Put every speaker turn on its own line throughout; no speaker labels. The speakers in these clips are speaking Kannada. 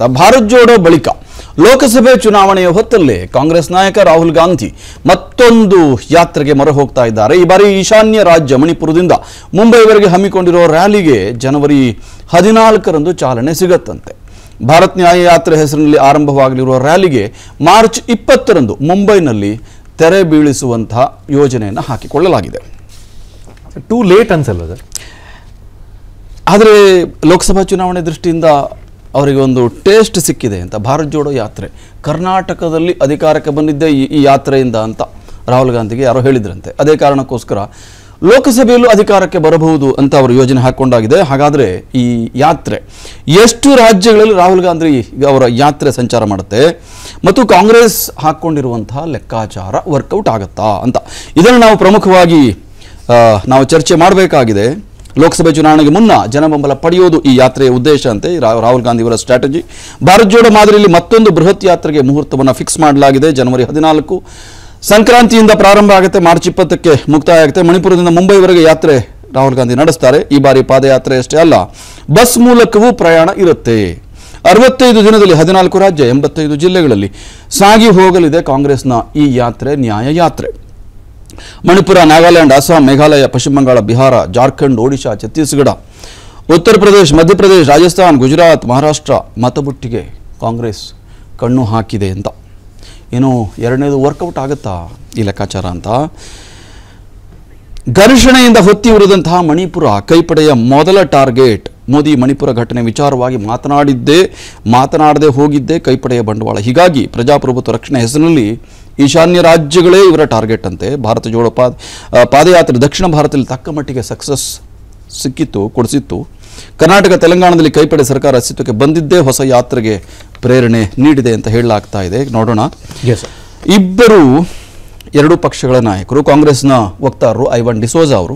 ಅಂತ ಭಾರತ್ ಜೋಡೋ ಬಳಿಕ ಲೋಕಸಭೆ ಚುನಾವಣೆಯ ಹೊತ್ತಲ್ಲೇ ಕಾಂಗ್ರೆಸ್ ನಾಯಕ ರಾಹುಲ್ ಗಾಂಧಿ ಮತ್ತೊಂದು ಯಾತ್ರೆಗೆ ಮೊರೆ ಹೋಗ್ತಾ ಇದ್ದಾರೆ ಈ ಬಾರಿ ಈಶಾನ್ಯ ರಾಜ್ಯ ಮಣಿಪುರದಿಂದ ಮುಂಬೈವರೆಗೆ ಹಮ್ಮಿಕೊಂಡಿರೋ ರ್ಯಾಲಿಗೆ ಜನವರಿ ಹದಿನಾಲ್ಕರಂದು ಚಾಲನೆ ಸಿಗತ್ತಂತೆ ಭಾರತ್ ನ್ಯಾಯ ಯಾತ್ರೆ ಹೆಸರಿನಲ್ಲಿ ಆರಂಭವಾಗಲಿರುವ ರ್ಯಾಲಿಗೆ ಮಾರ್ಚ್ ಇಪ್ಪತ್ತರಂದು ಮುಂಬೈನಲ್ಲಿ ತೆರೆ ಬೀಳಿಸುವಂತಹ ಯೋಜನೆಯನ್ನು ಹಾಕಿಕೊಳ್ಳಲಾಗಿದೆ
ಟೂ ಲೇಟ್ ಅನ್ಸಲ್ವ ಸರ್
ಆದರೆ ಲೋಕಸಭಾ ಚುನಾವಣೆ ದೃಷ್ಟಿಯಿಂದ ಅವರಿಗೆ ಒಂದು ಟೇಸ್ಟ್ ಸಿಕ್ಕಿದೆ ಅಂತ ಭಾರತ್ ಜೋಡೋ ಯಾತ್ರೆ ಕರ್ನಾಟಕದಲ್ಲಿ ಅಧಿಕಾರಕ್ಕೆ ಬಂದಿದ್ದೇ ಈ ಈ ಯಾತ್ರೆಯಿಂದ ಅಂತ ರಾಹುಲ್ ಗಾಂಧಿಗೆ ಯಾರೋ ಹೇಳಿದ್ರಂತೆ ಅದೇ ಕಾರಣಕ್ಕೋಸ್ಕರ ಲೋಕಸಭೆಯಲ್ಲೂ ಅಧಿಕಾರಕ್ಕೆ ಬರಬಹುದು ಅಂತ ಅವರು ಯೋಜನೆ ಹಾಕ್ಕೊಂಡಾಗಿದೆ ಹಾಗಾದರೆ ಈ ಯಾತ್ರೆ ಎಷ್ಟು ರಾಜ್ಯಗಳಲ್ಲಿ ರಾಹುಲ್ ಗಾಂಧಿ ಈಗ ಅವರ ಯಾತ್ರೆ ಸಂಚಾರ ಮಾಡುತ್ತೆ ಮತ್ತು ಕಾಂಗ್ರೆಸ್ ಹಾಕ್ಕೊಂಡಿರುವಂತಹ ಲೆಕ್ಕಾಚಾರ ವರ್ಕೌಟ್ ಆಗುತ್ತಾ ಅಂತ ಇದನ್ನು ನಾವು ಪ್ರಮುಖವಾಗಿ ಆ, ನಾವು ಚರ್ಚೆ ಮಾಡಬೇಕಾಗಿದೆ ಲೋಕಸಭೆ ಚುನಾವಣೆಗೆ ಮುನ್ನ ಜನಬೆಂಬಲ ಪಡೆಯೋದು ಈ ಯಾತ್ರೆಯ ಉದ್ದೇಶ ಅಂತೆ ರಾ- ರಾಹುಲ್ ಗಾಂಧಿ ಅವರ ಸ್ಟ್ರಾಟಜಿ ಭಾರತ್ ಜೋಡೋ ಮಾದರಿಯಲ್ಲಿ ಮತ್ತೊಂದು ಬೃಹತ್ ಯಾತ್ರೆಗೆ ಮುಹೂರ್ತವನ್ನು ಫಿಕ್ಸ್ ಮಾಡಲಾಗಿದೆ ಜನವರಿ ಹದಿನಾಲ್ಕು ಸಂಕ್ರಾಂತಿಯಿಂದ ಪ್ರಾರಂಭ ಆಗುತ್ತೆ ಮಾರ್ಚ್ ಇಪ್ಪತ್ತಕ್ಕೆ ಮುಕ್ತಾಯ ಆಗುತ್ತೆ ಮಣಿಪುರದಿಂದ ಮುಂಬೈವರೆಗೆ ಯಾತ್ರೆ ರಾಹುಲ್ ಗಾಂಧಿ ನಡೆಸ್ತಾರೆ ಈ ಬಾರಿ ಪಾದಯಾತ್ರೆ ಅಷ್ಟೇ ಅಲ್ಲ ಬಸ್ ಮೂಲಕವೂ ಪ್ರಯಾಣ ಇರುತ್ತೆ ಅರವತ್ತೈದು ದಿನದಲ್ಲಿ ಹದಿನಾಲ್ಕು ರಾಜ್ಯ ಎಂಬತ್ತೈದು ಜಿಲ್ಲೆಗಳಲ್ಲಿ ಸಾಗಿ ಹೋಗಲಿದೆ ಕಾಂಗ್ರೆಸ್ನ ಈ ಯಾತ್ರೆ ನ್ಯಾಯ ಯಾತ್ರೆ ಮಣಿಪುರ ನಾಗಾಲ್ಯಾಂಡ್ ಅಸ್ಸಾಂ ಮೇಘಾಲಯ ಪಶ್ಚಿಮ ಬಂಗಾಳ ಬಿಹಾರ ಜಾರ್ಖಂಡ್ ಒಡಿಶಾ ಛತ್ತೀಸ್ಗಢ ಉತ್ತರ ಪ್ರದೇಶ್ ಮಧ್ಯಪ್ರದೇಶ್ ರಾಜಸ್ಥಾನ್ ಗುಜರಾತ್ ಮಹಾರಾಷ್ಟ್ರ ಮತಬುಟ್ಟಿಗೆ ಕಾಂಗ್ರೆಸ್ ಕಣ್ಣು ಹಾಕಿದೆ ಅಂತ ಏನು ಎರಡನೇದು ವರ್ಕೌಟ್ ಆಗುತ್ತಾ ಈ ಲೆಕ್ಕಾಚಾರ ಅಂತ ಘರ್ಷಣೆಯಿಂದ ಹೊತ್ತಿ ಉರಿದಂತಹ ಮಣಿಪುರ ಕೈಪಡೆಯ ಮೊದಲ ಟಾರ್ಗೆಟ್ ಮೋದಿ ಮಣಿಪುರ ಘಟನೆ ವಿಚಾರವಾಗಿ ಮಾತನಾಡಿದ್ದೇ ಮಾತನಾಡದೆ ಹೋಗಿದ್ದೇ ಕೈಪಡೆಯ ಬಂಡವಾಳ ಹೀಗಾಗಿ ಪ್ರಜಾಪ್ರಭುತ್ವ ರಕ್ಷಣೆ ಹೆಸರಿನಲ್ಲಿ ಈಶಾನ್ಯ ರಾಜ್ಯಗಳೇ ಇವರ ಟಾರ್ಗೆಟ್ ಅಂತೆ ಭಾರತ ಜೋಡೋ ಪಾದ ಆ, ಪಾದಯಾತ್ರೆ ದಕ್ಷಿಣ ಭಾರತದಲ್ಲಿ ತಕ್ಕ ಮಟ್ಟಿಗೆ ಸಕ್ಸಸ್ ಸಿಕ್ಕಿತ್ತು ಕೊಡಿಸಿತ್ತು ಕರ್ನಾಟಕ ತೆಲಂಗಾಣದಲ್ಲಿ ಕೈಪಡೆ ಸರ್ಕಾರ ಅಸ್ತಿತ್ವಕ್ಕೆ ಬಂದಿದ್ದೇ ಹೊಸ ಯಾತ್ರೆಗೆ ಪ್ರೇರಣೆ ನೀಡಿದೆ ಅಂತ ಹೇಳಲಾಗ್ತಾ ಇದೆ ನೋಡೋಣ
ಎಸ್ ಸರ್
ಇಬ್ಬರು ಎರಡು ಪಕ್ಷಗಳ ನಾಯಕರು ಕಾಂಗ್ರೆಸ್ನ ವಕ್ತಾರರು ಐವನ್ ಡಿಸೋಜಾ ಅವರು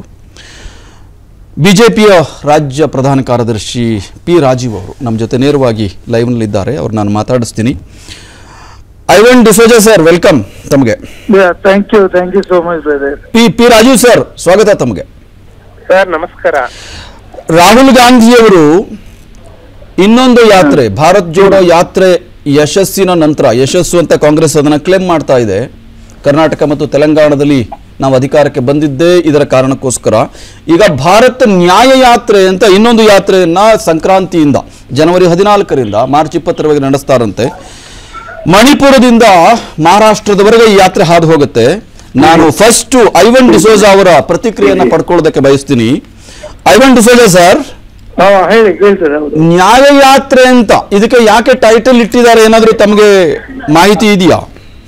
ಬಿಜೆಪಿಯ ರಾಜ್ಯ ಪ್ರಧಾನ ಕಾರ್ಯದರ್ಶಿ ಪಿ ರಾಜೀವ್ ಅವರು ನಮ್ಮ ಜೊತೆ ನೇರವಾಗಿ ಲೈವ್ನಲ್ಲಿದ್ದಾರೆ ಅವ್ರು ನಾನು ಮಾತಾಡಿಸ್ತೀನಿ ಐವನ್ ಡಿಸೋಜಾ ಸರ್ ವೆಲ್ಕಮ್ ತಮಗೆ
Yeah, thank you, thank you so much, brother.
P P Rajeev sir ಸ್ವಾಗತ ತಮಗೆ
ಸರ್ ನಮಸ್ಕಾರ
ರಾಹುಲ್ ಗಾಂಧಿಯವರು ಇನ್ನೊಂದು ಯಾತ್ರೆ ಭಾರತ್ ಜೋಡೋ ಯಾತ್ರೆ ಯಶಸ್ಸಿನ ನಂತರ ಯಶಸ್ಸು ಅಂತ ಕಾಂಗ್ರೆಸ್ ಅದನ್ನು ಕ್ಲೇಮ್ ಮಾಡ್ತಾ ಇದೆ ಕರ್ನಾಟಕ ಮತ್ತು ತೆಲಂಗಾಣದಲ್ಲಿ ನಾವು ಅಧಿಕಾರಕ್ಕೆ ಬಂದಿದ್ದೇ ಇದರ ಕಾರಣಕ್ಕೋಸ್ಕರ ಈಗ ಭಾರತ್ ನ್ಯಾಯ ಯಾತ್ರೆ ಅಂತ ಇನ್ನೊಂದು ಯಾತ್ರೆಯನ್ನ ಸಂಕ್ರಾಂತಿಯಿಂದ ಜನವರಿ ಹದಿನಾಲ್ಕರಿಂದ ಮಾರ್ಚ್ ಇಪ್ಪತ್ತರವರೆಗೆ ನಡೆಸ್ತಾರಂತೆ ಮಣಿಪುರದಿಂದ ಮಹಾರಾಷ್ಟ್ರದವರೆಗೆ ಈ ಯಾತ್ರೆ ಹಾದು ಹೋಗುತ್ತೆ ನಾನು ಫಸ್ಟ್ ಐವನ್ ಡಿಸೋಜಾ ಅವರ ಪ್ರತಿಕ್ರಿಯೆಯನ್ನ ಪಡ್ಕೊಳ್ಳೋದಕ್ಕೆ ಬಯಸ್ತೀನಿ ಐವನ್ ಡಿಸೋಜಾ ಸರ್
ಹಾ ಹೇಳಿ ಕೇಳ್ತದೆ ಹೌದು
ನ್ಯಾಯ ಯಾತ್ರೆ ಅಂತ ಇದಕ್ಕೆ ಯಾಕೆ ಟೈಟಲ್ ಇಟ್ಟಿದ್ದಾರೆ ಏನಾದ್ರೂ ತಮಗೆ ಮಾಹಿತಿ ಇದೆಯಾ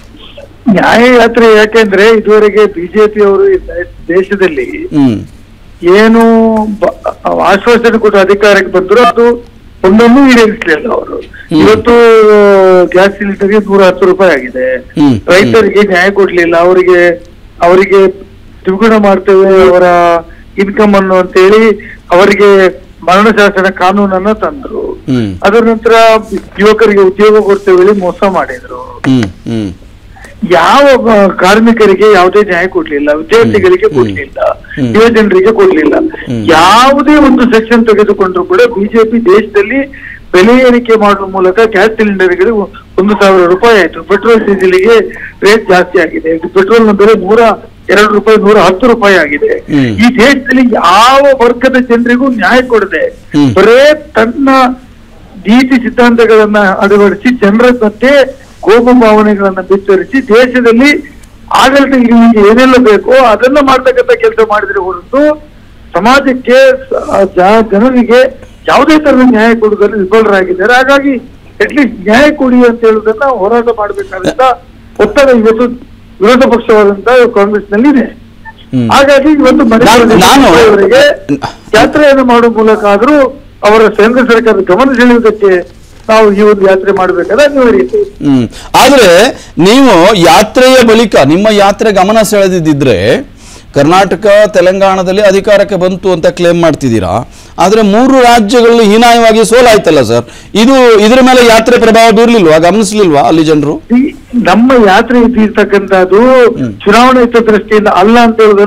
ನ್ಯಾಯ ಯಾತ್ರೆ ಯಾಕೆಂದ್ರೆ ಇದುವರೆಗೆ ಬಿಜೆಪಿ ಅವರು ಈ ದೇ- ದೇಶದಲ್ಲಿ
ಹ್ಮ್
ಏನು ಬ- ಆಶ್ವಾಸನೆ ಕೊಟ್ಟು ಅಧಿಕಾರಕ್ಕೆ ಬಂದ್ರು ಅದು ಒಂದನ್ನು ಈಡೇರಿಸಲಿಲ್ಲ ಅವರು
ಹ್ಮ್.
ಇವತ್ತು ಗ್ಯಾಸ್ ಸಿಲಿಂಡರ್ಗೆ ನೂರ ಹತ್ತು ರೂಪಾಯಿ ಆಗಿದೆ
ಹ್ಮ್.
ರೈತರಿಗೆ ನ್ಯಾಯ ಕೊಡ್ಲಿಲ್ಲ ಅವರಿಗೆ ಅವರಿಗೆ ದ್ವಿಗುಣ ಮಾಡ್ತೇವೆ ಅವರ ಇನ್ಕಮ್ ಅನ್ನು ಅಂತೇಳಿ ಅವರಿಗೆ ಮರಣ ಶಾಸನ ಕಾನೂನನ್ನ ತಂದ್ರು
ಹ್ಮ್
ಅದರ ನಂತರ ಯುವಕರಿಗೆ ಉದ್ಯೋಗ ಕೊಡ್ತೇವೆ ಹೇಳಿ ಮೋಸ ಮಾಡಿದ್ರು
ಹ್ಮ್ ಹ್ಮ್
ಯಾವ ಆ, ಕಾರ್ಮಿಕರಿಗೆ ಯಾವುದೇ ನ್ಯಾಯ ಕೊಡ್ಲಿಲ್ಲ ವಿದ್ಯಾರ್ಥಿಗಳಿಗೆ ಕೊಡ್ಲಿಲ್ಲ
ಹ್ಮ್.
ಯುವ ಜನರಿಗೆ ಕೊಡ್ಲಿಲ್ಲ
ಹ್ಮ್.
ಯಾವುದೇ ಒಂದು ಸೆಕ್ಷನ್ ತೆಗೆದುಕೊಂಡ್ರು ಕೂಡ ಬಿಜೆಪಿ ದೇಶದಲ್ಲಿ ಬೆಲೆ ಏರಿಕೆ ಮಾಡುವ ಮೂಲಕ ಗ್ಯಾಸ್ ಸಿಲಿಂಡರ್ಗಳಿಗೆ ಒ- ಒಂದು ಸಾವಿರ ರೂಪಾಯಿ ಆಯ್ತು ಪೆಟ್ರೋಲ್ ಡೀಸೆಲ್ಗೆ ರೇಟ್ ಜಾಸ್ತಿ ಆಗಿದೆ ಪೆಟ್ರೋಲ್ನ ಬೆಲೆ ನೂರ ಎರಡು ರೂಪಾಯಿ ನೂರ ಹತ್ತು ರೂಪಾಯಿ ಆಗಿದೆ
ಹ್ಮ್.
ಈ ದೇಶದಲ್ಲಿ ಯಾವ ವರ್ಗದ ಜನರಿಗೂ ನ್ಯಾಯ ಕೊಡದೆ
ಹ್ಮ್.
ಬರೇ ತನ್ನ ನೀತಿ ಸಿದ್ಧಾಂತಗಳನ್ನ ಅಳವಡಿಸಿ ಜನರ ಮಧ್ಯೆ ಕೋಪ ಭಾವನೆಗಳನ್ನ ಬಿತ್ತರಿಸಿ ದೇಶದಲ್ಲಿ ಆಡಳಿತ ಇರುವಿಕೆ ಏನೆಲ್ಲ ಬೇಕೋ ಅದನ್ನ ಮಾಡ್ತಕ್ಕಂಥ ಕೆಲಸ ಮಾಡಿದ್ರೆ ಹೊರತು ಸಮಾಜಕ್ಕೆ ಸ- ಜ- ಜನರಿಗೆ ಯಾವುದೇ ತರದ ನ್ಯಾಯ ಕೊಡುವುದರಲ್ಲಿ ವಿಫಲರಾಗಿದ್ದಾರೆ ಹಾಗಾಗಿ ಅಟ್ಲೀಸ್ಟ್ ನ್ಯಾಯ ಕೊಡಿ ಅಂತ ಹೇಳುವುದನ್ನ ಹೋರಾಟ ಮಾಡಬೇಕಾದಂತ ಒತ್ತಡ ಇವತ್ತು ವಿರೋಧ ಪಕ್ಷವಾದಂತ ಕಾಂಗ್ರೆಸ್ ನಲ್ಲಿ ಇದೆ
ಹ್ಮ್.
ಹಾಗಾಗಿ ಇವತ್ತು
ನಾನು- ನಾನು-
ಅವರಿಗೆ ಯಾತ್ರೆಯನ್ನು ಮಾಡುವ ಮೂಲಕ ಆದ್ರೂ ಅವರ ಕೇಂದ್ರ ಸರ್ಕಾರದ ಗಮನ ಸೆಳೆಯುವುದಕ್ಕೆ ನಾವು ಈ ಒಂದು ಯಾತ್ರೆ ಮಾಡಬೇಕಾದ ಅನಿವಾರ್ಯತೆ ಇದೆ.
ಹ್ಮ್ ಆದ್ರೆ ನೀವು ಯಾತ್ರೆಯ ಬಳಿಕ ನಿಮ್ಮ ಯಾತ್ರೆ ಗಮನ ಸೆಳೆದಿದ್ದಿದ್ರೆ ಕರ್ನಾಟಕ ತೆಲಂಗಾಣದಲ್ಲಿ ಅಧಿಕಾರಕ್ಕೆ ಬಂತು ಅಂತ ಕ್ಲೇಮ್ ಮಾಡ್ತಿದ್ದೀರಾ ಆದ್ರೆ ಮೂರು ರಾಜ್ಯಗಳಲ್ಲಿ ಹೀನಾಯವಾಗಿ ಸೋಲಾಯ್ತಲ್ಲ ಸರ್ ಇದು ಇದ್ರ ಮೇಲೆ ಯಾತ್ರೆ ಪ್ರಭಾವ ಬೀರ್ಲಿಲ್ವಾ ಗಮನಿಸ್ಲಿಲ್ವಾ ಅಲ್ಲಿ ಜನರು
ಈ ನಮ್ಮ ಯಾತ್ರೆ ಇದ್ದಿರ್ತಕ್ಕಂಥದ್ದು
ಹ್ಮ್.
ಚುನಾವಣಾ ಹಿತದೃಷ್ಟಿಯಿಂದ ಅಲ್ಲ ಅಂತ ಹೇಳುವುದನ್ನ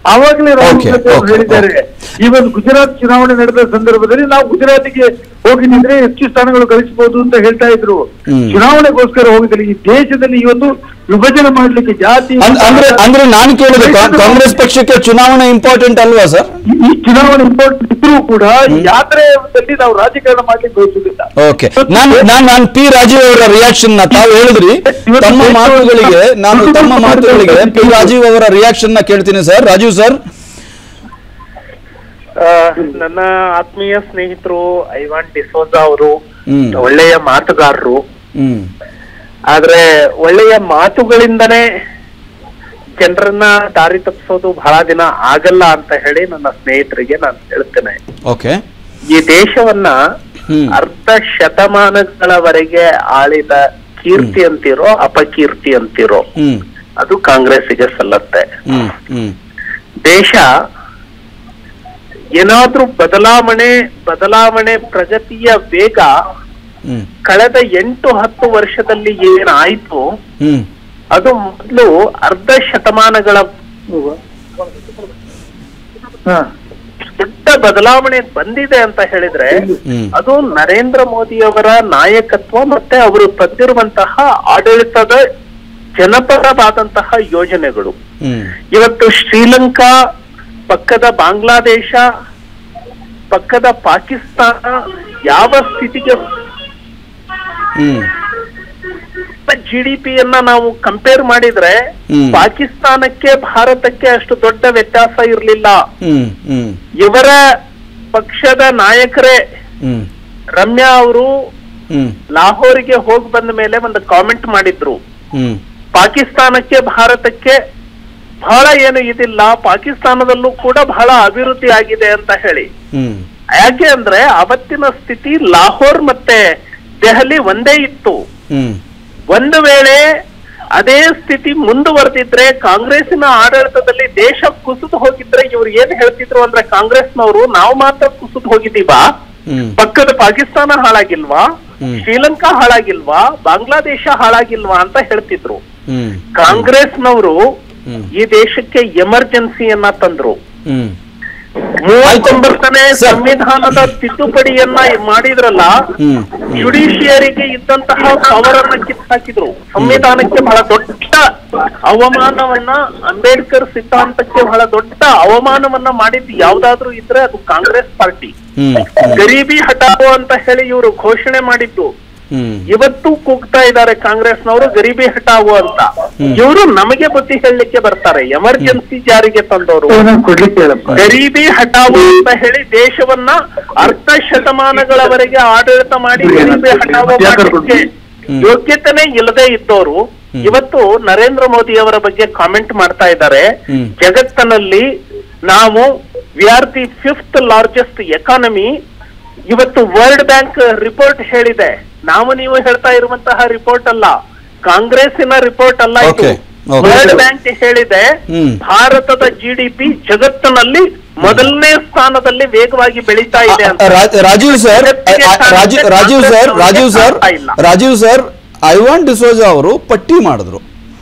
ಆವಾಗಲೇ ರಾಹುಲ್
Okay,
ಗಾಂಧಿ ಅವರು
okay,
ಹೇಳಿದ್ದಾರೆ ಈ ಒಂದು ಗುಜರಾತ್ ಚುನಾವಣೆ ನಡೆದ ಸಂದರ್ಭದಲ್ಲಿ ನಾವು ಗುಜರಾತಿಗೆ ಹೋಗಿದ್ರೆ ಹೆಚ್ಚು ಸ್ಥಾನಗಳು ಗಳಿಸಬಹುದು ಅಂತ ಹೇಳ್ತಾ ಇದ್ರು
ಹ್ಮ್.
ಚುನಾವಣೆಗೋಸ್ಕರ ಹೋಗಿದ್ರೆ ಈ ದೇಶದಲ್ಲಿ ಈ ಒಂದು ವಿಭಜನೆ ಮಾಡ್ಲಿಕ್ಕೆ ಜಾತಿ
ಅಂದ್- ಅಂದ್ರೆ ಅಂದ್ರೆ ನಾನು ಕೇಳಿದೆ ಕಾ- ಕಾಂಗ್ರೆಸ್ ಪಕ್ಷಕ್ಕೆ ಚುನಾವಣೆ ಇಂಪಾರ್ಟೆಂಟ್ ಅಲ್ವಾ ಸರ್
ಈ- ಈ ಚುನಾವಣೆ ಇಂಪಾರ್ಟೆಂಟ್ ಇದ್ರೂ ಕೂಡ ಈ ಯಾತ್ರೆಯಲ್ಲಿ ನಾವು ರಾಜಕಾರಣ ಮಾಡ್ಲಿಕ್ಕೆ ಬಯಸುದಿಲ್ಲ
ಓಕೆ ನಾನು ನಾನು ನಾನು ಪಿ ರಾಜೀವ್ ಅವರ ರಿಯಾಕ್ಷನ್ ನ ತಾವು ಹೇಳಿದ್ರಿ ತಮ್ಮ ಮಾತುಗಳಿಗೆ ನಾನು ತಮ್ಮ ಮಾತುಗಳಿಗೆ ಪಿ ರಾಜೀವ್ ಅವರ ರಿಯಾಕ್ಷನ್ ನ ಕೇಳ್ತೀನಿ ಸರ್ ರಾಜೀವ್ ಸರ್
ಆ, ನನ್ನ ಆತ್ಮೀಯ ಸ್ನೇಹಿತರು ಐವಾನ್ ಡಿಸೋಜ ಅವರು
ಹ್ಮ್.
ಒಳ್ಳೆಯ ಮಾತುಗಾರರು
ಹ್ಮ್
ಆದ್ರೆ ಒಳ್ಳೆಯ ಮಾತುಗಳಿಂದನೇ ಜನರನ್ನ ದಾರಿ ತಪ್ಪಿಸೋದು ಬಹಳ ದಿನ ಆಗಲ್ಲ ಅಂತ ಹೇಳಿ ನನ್ನ ಸ್ನೇಹಿತರಿಗೆ ನಾನು ಹೇಳ್ತೇನೆ
ಓಕೆ
ಈ ದೇಶವನ್ನ
ಹ್ಮ್.
ಅರ್ಧ ಶತಮಾನಗಳವರೆಗೆ ಆಳಿದ ಕೀರ್ತಿ ಅಂತಿರೋ ಅಪಕೀರ್ತಿ ಅಂತಿರೋ
ಹ್ಮ್
ಅದು ಕಾಂಗ್ರೆಸ್ಸಿಗೆ ಸಲ್ಲತ್ತೆ
ಹ್ಮ್ ಹ್ಮ್
ದೇಶ ಏನಾದ್ರೂ ಬದಲಾವಣೆ ಬದಲಾವಣೆ ಪ್ರಗತಿಯ ವೇಗ
ಹ್ಮ್
ಕಳೆದ ಎಂಟು ಹತ್ತು ವರ್ಷದಲ್ಲಿ ಏನಾಯ್ತು
ಹ್ಮ್
ಅದು ಮೊದಲು ಅರ್ಧ ಶತಮಾನಗಳ
ಹಾ.
ದೊಡ್ಡ ಬದಲಾವಣೆ ಬಂದಿದೆ ಅಂತ ಹೇಳಿದ್ರೆ
ಹ್ಮ್.
ಅದು ನರೇಂದ್ರ ಮೋದಿಯವರ ನಾಯಕತ್ವ ಮತ್ತೆ ಅವರು ತಂದಿರುವಂತಹ ಆಡಳಿತದ ಜನಪರವಾದಂತಹ ಯೋಜನೆಗಳು
ಹ್ಮ್
ಇವತ್ತು ಶ್ರೀಲಂಕಾ ಪಕ್ಕದ ಬಾಂಗ್ಲಾದೇಶ ಪಕ್ಕದ ಪಾಕಿಸ್ತಾನ ಯಾವ ಸ್ಥಿತಿಗೆ
ಹ್ಮ್
ಜಿ ಡಿ ಪಿಯನ್ನ ನಾವು ಕಂಪೇರ್ ಮಾಡಿದ್ರೆ
ಹ್ಮ್.
ಪಾಕಿಸ್ತಾನಕ್ಕೆ ಭಾರತಕ್ಕೆ ಅಷ್ಟು ದೊಡ್ಡ ವ್ಯತ್ಯಾಸ ಇರಲಿಲ್ಲ
ಹ್ಮ್ ಹ್ಮ್
ಇವರ ಪಕ್ಷದ ನಾಯಕರೇ
ಹ್ಮ್
ರಮ್ಯಾ ಅವರು
ಹ್ಮ್
ಲಾಹೋರಿಗೆ ಹೋಗಿ ಬಂದ ಮೇಲೆ ಒಂದು ಕಾಮೆಂಟ್ ಮಾಡಿದ್ರು
ಹ್ಮ್
ಪಾಕಿಸ್ತಾನಕ್ಕೆ ಭಾರತಕ್ಕೆ ಬಹಳ ಏನು ಇದಿಲ್ಲ ಪಾಕಿಸ್ತಾನದಲ್ಲೂ ಕೂಡ ಬಹಳ ಅಭಿವೃದ್ಧಿ ಆಗಿದೆ ಅಂತ ಹೇಳಿ
ಹ್ಮ್
ಯಾಕೆ ಅಂದ್ರೆ ಅವತ್ತಿನ ಸ್ಥಿತಿ ಲಾಹೋರ್ ಮತ್ತೆ ದೆಹಲಿ ಒಂದೇ ಇತ್ತು
ಹ್ಮ್
ಒಂದು ವೇಳೆ ಅದೇ ಸ್ಥಿತಿ ಮುಂದುವರೆದಿದ್ರೆ ಕಾಂಗ್ರೆಸ್ಸಿನ ಆಡಳಿತದಲ್ಲಿ ದೇಶ ಕುಸಿದು ಹೋಗಿದ್ರೆ ಇವ್ರು ಏನ್ ಹೇಳ್ತಿದ್ರು ಅಂದ್ರೆ ಕಾಂಗ್ರೆಸ್ನವರು ನಾವು ಮಾತ್ರ ಕುಸಿದು ಹೋಗಿದೀವಾ
ಹ್ಮ್
ಪಕ್ಕದ ಪಾಕಿಸ್ತಾನ ಹಾಳಾಗಿಲ್ವಾ
ಹ್ಮ್.
ಶ್ರೀಲಂಕಾ ಹಾಳಾಗಿಲ್ವಾ ಬಾಂಗ್ಲಾದೇಶ ಹಾಳಾಗಿಲ್ವಾ ಅಂತ ಹೇಳ್ತಿದ್ರು
ಹ್ಮ್
ಕಾಂಗ್ರೆಸ್ನವರು
ಹ್ಮ್.
ಈ ದೇಶಕ್ಕೆ ಎಮರ್ಜೆನ್ಸಿಯನ್ನ ತಂದ್ರು
ಹ್ಮ್
ಮೂವತ್ತೊಂಬತ್ತನೇ
ಸರ್.
ಸಂವಿಧಾನದ ತಿದ್ದುಪಡಿಯನ್ನ ಮಾಡಿದ್ರಲ್ಲ
ಹ್ಮ್.
ಜುಡಿಷಿಯರಿಗೆ ಇದ್ದಂತಹ ಪವರ್ ಅನ್ನ ಕಿತ್ತಾಕಿದ್ರು ಸಂವಿಧಾನಕ್ಕೆ ಬಹಳ ದೊಡ್ಡ ಅವಮಾನವನ್ನ ಅಂಬೇಡ್ಕರ್ ಸಿದ್ಧಾಂತಕ್ಕೆ ಬಹಳ ದೊಡ್ಡ ಅವಮಾನವನ್ನ ಮಾಡಿದ್ದು ಯಾವ್ದಾದ್ರು ಇದ್ರೆ ಅದು ಕಾಂಗ್ರೆಸ್ ಪಾರ್ಟಿ
ಹ್ಮ್
ಗರೀಬಿ ಹಟಾವೋ ಅಂತ ಹೇಳಿ ಇವರು ಘೋಷಣೆ ಮಾಡಿದ್ದು
ಹ್ಮ್
ಇವತ್ತು ಕೂಗ್ತಾ ಇದ್ದಾರೆ ಕಾಂಗ್ರೆಸ್ನವರು ಗರೀಬಿ ಹಟಾವೋ ಅಂತ ಇವರು ನಮಗೆ ಬುದ್ಧಿ ಹೇಳಲಿಕ್ಕೆ ಬರ್ತಾರೆ ಎಮರ್ಜೆನ್ಸಿ ಜಾರಿಗೆ ತಂದವರು
ಏನೋ ಕೊಡ್ಲಿಕ್ಕೆ ಹೇಳಪ್ಪ
ಗರೀಬಿ ಹಟಾವೋ ಅಂತ ಹೇಳಿ ದೇಶವನ್ನ ಅರ್ಧ ಶತಮಾನಗಳವರೆಗೆ ಆಡಳಿತ ಮಾಡಿ ಗರೀಬಿ ಹಟಾವೋ ಮಾಡಲಿಕ್ಕೆ ಯೋಗ್ಯತೆನೇ ಇಲ್ಲದೆ ಇದ್ದವರು ಇವತ್ತು ನರೇಂದ್ರ ಮೋದಿ ಅವರ ಬಗ್ಗೆ ಕಾಮೆಂಟ್ ಮಾಡ್ತಾ ಇದ್ದಾರೆ
ಹ್ಮ್.
ಜಗತ್ತಿನಲ್ಲಿ ನಾವು we are the fifth largest economy ಇವತ್ತು ವರ್ಲ್ಡ್ ಬ್ಯಾಂಕ್ ರಿಪೋರ್ಟ್ ಹೇಳಿದೆ ನಾವು ನೀವು ಹೇಳ್ತಾ ಇರುವಂತಹ ರಿಪೋರ್ಟ್ ಅಲ್ಲ ಕಾಂಗ್ರೆಸ್ಸಿನ ರಿಪೋರ್ಟ್ ಅಲ್ಲ ಇದು
Okay, okay.
ವರ್ಲ್ಡ್ ಬ್ಯಾಂಕ್ ಹೇಳಿದೆ
ಹ್ಮ್.
ಭಾರತದ ಜಿಡಿಪಿ ಜಗತ್ತಿನಲ್ಲಿ ಮೊದಲನೇ ಸ್ಥಾನದಲ್ಲಿ ವೇಗವಾಗಿ ಬೆಳೀತಾ ಇದೆ ಅಂತ
ರಾ- Rajeev sir Rajeev Rajeev sir Rajeev sir Rajeev sir Ivan D'Souza ಅವರು ಪಟ್ಟಿ ಮಾಡಿದ್ರು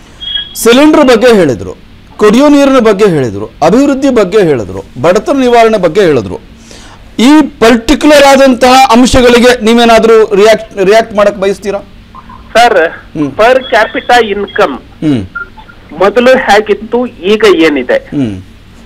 ಸಿಲಿಂಡರ್ ಬಗ್ಗೆ ಹೇಳಿದ್ರು ಕುಡಿಯೋ ನೀರಿನ ಬಗ್ಗೆ ಹೇಳಿದ್ರು ಅಭಿವೃದ್ಧಿ ಬಗ್ಗೆ ಹೇಳಿದ್ರು ಬಡತನ ನಿವಾರಣೆ ಬಗ್ಗೆ ಹೇಳಿದ್ರು ಈ ಪರ್ಟಿಕ್ಯುಲರ್ ಆದಂತಹ ಅಂಶಗಳಿಗೆ ನೀವೇನಾದ್ರೂ ರಿಯಾಕ್ಟ್ ರಿಯಾಕ್ಟ್ ಮಾಡಕ್ ಬಯಸ್ತೀರಾ
ಸರ್
ಹ್ಮ್.
ಪರ್ ಕ್ಯಾಪಿಟಾ ಇನ್ಕಮ್
ಹ್ಮ್
ಮೊದಲು ಹೇಗಿತ್ತು ಈಗ ಏನಿದೆ
ಹ್ಮ್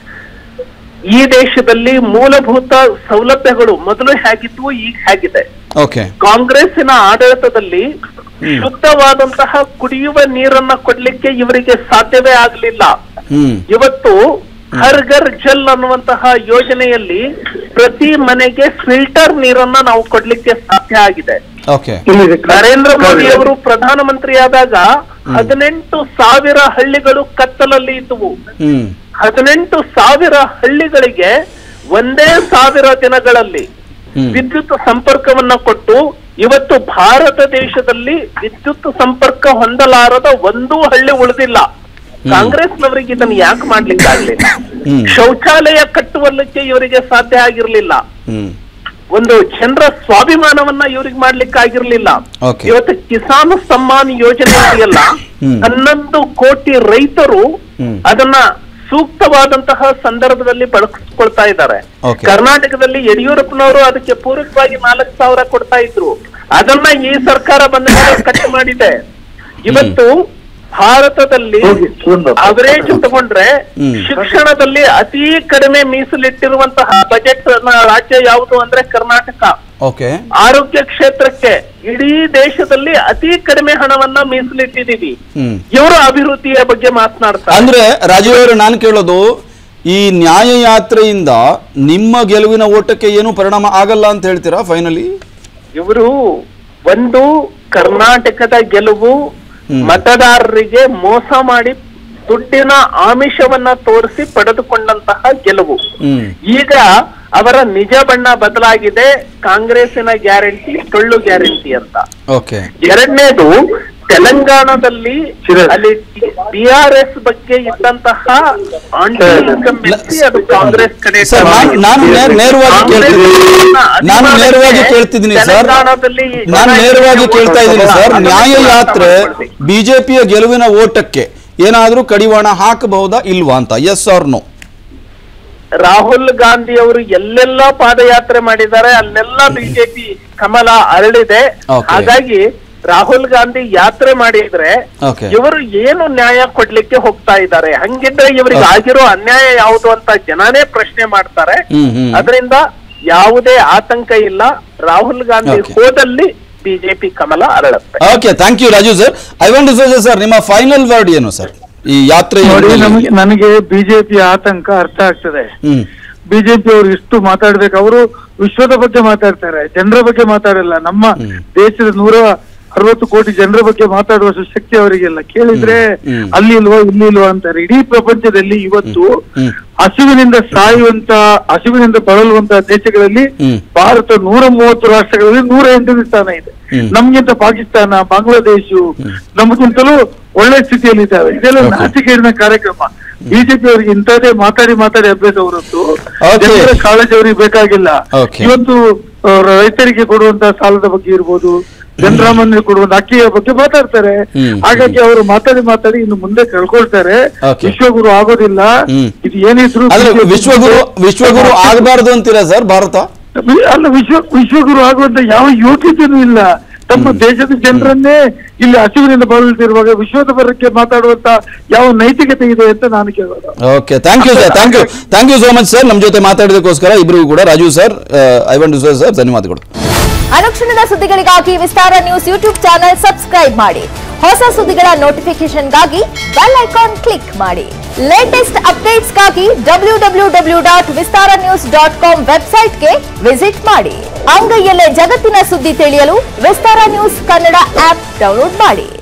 ಈ ದೇಶದಲ್ಲಿ ಮೂಲಭೂತ ಸೌಲಭ್ಯಗಳು ಮೊದಲು ಹೇಗಿದ್ವು ಈಗ ಹೇಗಿದೆ
ಓಕೆ
ಕಾಂಗ್ರೆಸ್ಸಿನ ಆಡಳಿತದಲ್ಲಿ ಶುದ್ಧವಾದಂತಹ ಕುಡಿಯುವ ನೀರನ್ನ ಕೊಡ್ಲಿಕ್ಕೆ ಇವರಿಗೆ ಸಾಧ್ಯವೇ ಆಗಲಿಲ್ಲ
ಹ್ಮ್
ಇವತ್ತು ಹರ್ ಘರ್ ಜಲ್ ಅನ್ನುವಂತಹ ಯೋಜನೆಯಲ್ಲಿ ಪ್ರತಿ ಮನೆಗೆ ಫಿಲ್ಟರ್ ನೀರನ್ನ ನಾವು ಕೊಡ್ಲಿಕ್ಕೆ ಸಾಧ್ಯ ಆಗಿದೆ
ಓಕೆ
ಇಲ್ಲಿದೆ.
ನರೇಂದ್ರ ಮೋದಿ ಅವರು ಪ್ರಧಾನಮಂತ್ರಿಯಾದಾಗ ಹದಿನೆಂಟು ಸಾವಿರ ಹಳ್ಳಿಗಳು ಕತ್ತಲಲ್ಲಿ ಇದ್ದುವು
ಹ್ಮ್
ಹದಿನೆಂಟು ಸಾವಿರ ಹಳ್ಳಿಗಳಿಗೆ ಒಂದೇ ಸಾವಿರ ದಿನಗಳಲ್ಲಿ
ಹ್ಮ್.
ವಿದ್ಯುತ್ ಸಂಪರ್ಕವನ್ನ ಕೊಟ್ಟು ಇವತ್ತು ಭಾರತ ದೇಶದಲ್ಲಿ ವಿದ್ಯುತ್ ಸಂಪರ್ಕ ಹೊಂದಲಾರದ ಒಂದೂ ಹಳ್ಳಿ ಉಳಿದಿಲ್ಲ ಕಾಂಗ್ರೆಸ್ನವರಿಗೆ ಇದನ್ನು ಯಾಕೆ ಮಾಡ್ಲಿಕ್ಕಾಗ್ಲಿಲ್ಲ
ಹ್ಮ್.
ಶೌಚಾಲಯ ಕಟ್ಟುವಲ್ಲಕ್ಕೆ ಇವರಿಗೆ ಸಾಧ್ಯ ಆಗಿರ್ಲಿಲ್ಲ
ಹ್ಮ್
ಒಂದು ಜನರ ಸ್ವಾಭಿಮಾನವನ್ನ ಇವ್ರಿಗೆ ಮಾಡ್ಲಿಕ್ಕಾಗಿರ್ಲಿಲ್ಲ
Okay.
ಇವತ್ತು ಕಿಸಾನ್ ಸಮ್ಮಾನ್ ಯೋಜನೆ ಇದೆಯಲ್ಲ
ಹ್ಮ್.
ಹನ್ನೊಂದು ಕೋಟಿ ರೈತರು
ಹ್ಮ್.
ಅದನ್ನ ಸೂಕ್ತವಾದಂತಹ ಸಂದರ್ಭದಲ್ಲಿ ಬಳಸ್ಕೊಳ್ತಾ ಇದ್ದಾರೆ
Okay.
ಕರ್ನಾಟಕದಲ್ಲಿ ಯಡಿಯೂರಪ್ಪನವರು ಅದಕ್ಕೆ ಪೂರಕವಾಗಿ ನಾಲ್ಕು ಸಾವಿರ ಕೊಡ್ತಾ ಇದ್ರು ಅದನ್ನ ಈ ಸರ್ಕಾರ ಬಂದ ಮೇಲೆ ಕಟ್ ಮಾಡಿದೆ ಇವತ್ತು ಭಾರತದಲ್ಲಿ
ಹೋಗಿ, ಸುಂದರ್.
ಅವರೇಜ್ ತಗೊಂಡ್ರೆ
ಹ್ಮ್.
ಶಿಕ್ಷಣದಲ್ಲಿ ಅತಿ ಕಡಿಮೆ ಮೀಸಲಿಟ್ಟಿರುವಂತಹ ಬಜೆಟ್ ರಾಜ್ಯ ಯಾವುದು ಅಂದ್ರೆ ಕರ್ನಾಟಕ
ಓಕೆ
ಆರೋಗ್ಯ ಕ್ಷೇತ್ರಕ್ಕೆ ಇಡೀ ದೇಶದಲ್ಲಿ ಅತಿ ಕಡಿಮೆ ಹಣವನ್ನ ಮೀಸಲಿಟ್ಟಿದೀವಿ
ಹ್ಮ್
ಇವರು ಅಭಿವೃದ್ಧಿಯ ಬಗ್ಗೆ ಮಾತನಾಡ್ತಾರೆ
ಅಂದ್ರೆ ರಾಜೀವ್ ಅವರು ನಾನು ಕೇಳೋದು ಈ ನ್ಯಾಯ ಯಾತ್ರೆಯಿಂದ ನಿಮ್ಮ ಗೆಲುವಿನ ಓಟಕ್ಕೆ ಏನು ಪರಿಣಾಮ ಆಗಲ್ಲ ಅಂತ ಹೇಳ್ತೀರಾ ಫೈನಲಿ
ಇವರು ಒಂದು ಕರ್ನಾಟಕದ ಗೆಲುವು
ಹ್ಮ್.
ಮತದಾರರಿಗೆ ಮೋಸ ಮಾಡಿ ದುಡ್ಡಿನ ಆಮಿಷವನ್ನ ತೋರಿಸಿ ಪಡೆದುಕೊಂಡಂತಹ ಗೆಲುವು
ಹ್ಮ್
ಈಗ ಅವರ ನಿಜ ಬಣ್ಣ ಬದಲಾಗಿದೆ ಕಾಂಗ್ರೆಸ್ಸಿನ ಗ್ಯಾರಂಟಿ ಟೊಳ್ಳು ಗ್ಯಾರಂಟಿ ಅಂತ
ಓಕೆ
ಎರಡನೇದು ತೆಲಂಗಾಣದಲ್ಲಿ
ಶಿರಸ್.
ಅಲ್ಲಿ ಬಿಆರ್ಎಸ್ ಬಗ್ಗೆ ಇದ್ದಂತಹ ಆಂಟಿ ಇನ್ಕಂಬೆನ್ಸಿ ಅದು ಕಾಂಗ್ರೆಸ್ ಕಡೆ
ಸರ್, ನಾನು- ನಾನು ನೇರ- ನೇರವಾಗಿ ಕೇಳ್ತಿದ್ದೀನಿ. ನಾನು ನೇರವಾಗಿ ಕೇಳ್ತಿದ್ದೀನಿ ಸರ್
ತೆಲಂಗಾಣದಲ್ಲಿ
ನಾನು ನೇರವಾಗಿ ಕೇಳ್ತಾ ಇದ್ದೀನಿ ಸರ್ ನ್ಯಾಯ ಯಾತ್ರೆ ಬಿಜೆಪಿಯ ಗೆಲುವಿನ ಓಟಕ್ಕೆ ಏನಾದ್ರೂ ಕಡಿವಾಣ ಹಾಕಬಹುದಾ ಇಲ್ವಾ ಅಂತ yes or no
Rahul Gandhi ಅವರು ಎಲ್ಲೆಲ್ಲ ಪಾದಯಾತ್ರೆ ಮಾಡಿದ್ದಾರೆ ಅಲ್ಲೆಲ್ಲ ಬಿಜೆಪಿ ಕಮಲ ಅರಳಿದೆ
Okay.
ಹಾಗಾಗಿ ರಾಹುಲ್ ಗಾಂಧಿ ಯಾತ್ರೆ ಮಾಡಿದ್ರೆ
Okay.
ಇವರು ಏನು ನ್ಯಾಯ ಕೊಡ್ಲಿಕ್ಕೆ ಹೋಗ್ತಾ ಇದ್ದಾರೆ ಹಂಗಿದ್ರೆ ಇವರಿಗೆ
Okay.
ಆಗಿರೋ ಅನ್ಯಾಯ ಯಾವುದು ಅಂತ ಜನನೇ ಪ್ರಶ್ನೆ ಮಾಡ್ತಾರೆ
ಹ್ಮ್, ಹ್ಮ್.
ಅದರಿಂದ ಯಾವುದೇ ಆತಂಕ ಇಲ್ಲ ರಾಹುಲ್ ಗಾಂಧಿ
Okay.
ಹೋದಲ್ಲಿ ಬಿಜೆಪಿ ಕಮಲ ಅರಳುತ್ತೆ
okay thank you Raju sir I want to sir ನಿಮ್ಮ ಫೈನಲ್ ವರ್ಡ್ ಏನು ಸರ್ ಈ ಯಾತ್ರೆ
ನೋಡಿ ನಮಗೆ ನನಗೆ ಬಿಜೆಪಿ ಆತಂಕ ಅರ್ಥ ಆಗ್ತದೆ
ಹ್ಮ್
ಬಿಜೆಪಿ ಅವರು ಇಷ್ಟು ಮಾತಾಡ್ಬೇಕು ಅವರು ವಿಶ್ವದ ಬಗ್ಗೆ ಮಾತಾಡ್ತಾರೆ ಜನರ ಬಗ್ಗೆ ಮಾತಾಡಲ್ಲ ನಮ್ಮ
ಹ್ಮ್.
ದೇಶದ ನೂರ ಅರವತ್ತು ಕೋಟಿ ಜನರ ಬಗ್ಗೆ ಮಾತಾಡುವಷ್ಟು ಶಕ್ತಿ ಅವರಿಗೆಲ್ಲ ಕೇಳಿದ್ರೆ
ಹ್ಮ್. ಹ್ಮ್.
ಅಲ್ಲಿ ಇಲ್ವೋ ಇಲ್ಲಿ ಇಲ್ವೋ ಅಂತಾರೆ ಇಡೀ ಪ್ರಪಂಚದಲ್ಲಿ ಇವತ್ತು
ಹ್ಮ್.
ಹಸಿವಿನಿಂದ ಸಾಯುವಂತ ಹಸಿವಿನಿಂದ ಬಳಲುವಂತ ದೇಶಗಳಲ್ಲಿ
ಹ್ಮ್.
ಭಾರತ ನೂರ ಮೂವತ್ತು ರಾಷ್ಟ್ರಗಳಲ್ಲಿ ನೂರ ಎಂಟನೇ ಸ್ಥಾನ ಇದೆ
ಹ್ಮ್.
ನಮ್ಗಿಂತ ಪಾಕಿಸ್ತಾನ ಬಾಂಗ್ಲಾದೇಶ ನಮಗಿಂತಲೂ ಒಳ್ಳೆ ಸ್ಥಿತಿಯಲ್ಲಿ ಇದ್ದಾವೆ ಇದೆಲ್ಲ
Okay.
ನಾಚಿಕೆಯ ಕಾರ್ಯಕ್ರಮ ಬಿಜೆಪಿ ಅವರಿಗೆ ಇಂಥದ್ದೇ ಮಾತಾಡಿ ಮಾತಾಡಿ ಅಭ್ಯಾಸ ಹೊರತು
Okay.
ಜನರ ಕಾಳಜಿ ಅವರಿಗೆ ಬೇಕಾಗಿಲ್ಲ
Okay.
ಇವತ್ತು ಆ, ರೈತರಿಗೆ ಕೊಡುವಂತ ಸಾಲದ ಬಗ್ಗೆ ಇರ್ಬೋದು ಜನಸಾಮಾನ್ಯರಿಗೆ ಕೊಡುವಂತ ಅಕ್ಕಿಯ ಬಗ್ಗೆ ಮಾತಾಡ್ತಾರೆ
ಹ್ಮ್.
ಹಾಗಾಗಿ ಅವರು ಮಾತಾಡಿ ಮಾತಾಡಿ ಇನ್ನು ಮುಂದೆ ಕಳ್ಕೊಳ್ತಾರೆ
Okay.
ವಿಶ್ವಗುರು ಆಗೋದಿಲ್ಲ
ಹ್ಮ್.
ಇದು ಏನಿದ್ರು
ಆದ್ರೆ
BJP
ವಿಶ್ವಗುರು ವಿಶ್ವಗುರು ಆಗಬಾರ್ದು ಅಂತೀರಾ ಸರ್ ಭಾರತ
ವಿ- ಅಲ್ಲ ವಿಶ್ವ ವಿಶ್ವಗುರು ಆಗುವಂತ ಯಾವ ಯೋಗ್ಯತೆನೂ ಇಲ್ಲ ತಮ್ಮ ದೇಶದ ಜನರನ್ನೇ ಇಲ್ಲಿ ಹಸಿವಿನಿಂದ ಬಳಲುತ್ತಿರುವಾಗ ವಿಶ್ವದ ಬಗ್ಗೆ ಮಾತಾಡುವಂತ ಯಾವ ನೈತಿಕತೆ ಇದೆ ಅಂತ ನಾನು ಕೇಳೋದು
okay thank you sir thank you thank you so much sir ನಮ್ಮ ಜೊತೆ ಮಾತಾಡಿದಕ್ಕೋಸ್ಕರ ಇಬ್ಬರಿಗೂ ಕೂಡ Raju sir I want to sir ಧನ್ಯವಾದಗಳು
ಅನುಕ್ಷಣದ ಸುದ್ದಿಗಳಿಗಾಗಿ Vistara news YouTube channel subscribe ಮಾಡಿ ಹೊಸ ಸುದ್ದಿಗಳ ನೋಟಿಫಿಕೇಶನ್ಗಾಗಿ ಬೆಲ್ ಐಕಾನ್ ಕ್ಲಿಕ್ ಮಾಡಿ ಲೇಟೆಸ್ಟ್ ಅಪ್ಡೇಟ್ಸ್ಗಾಗಿ W W W dot Vistara news dot com ವೆಬ್ಸೈಟ್ಗೆ ವಿಸಿಟ್ ಮಾಡಿ ಅಂಗೈಯಲ್ಲೇ ಜಗತ್ತಿನ ಸುದ್ದಿ ತಿಳಿಯಲು Vistara news Kannada app download ಮಾಡಿ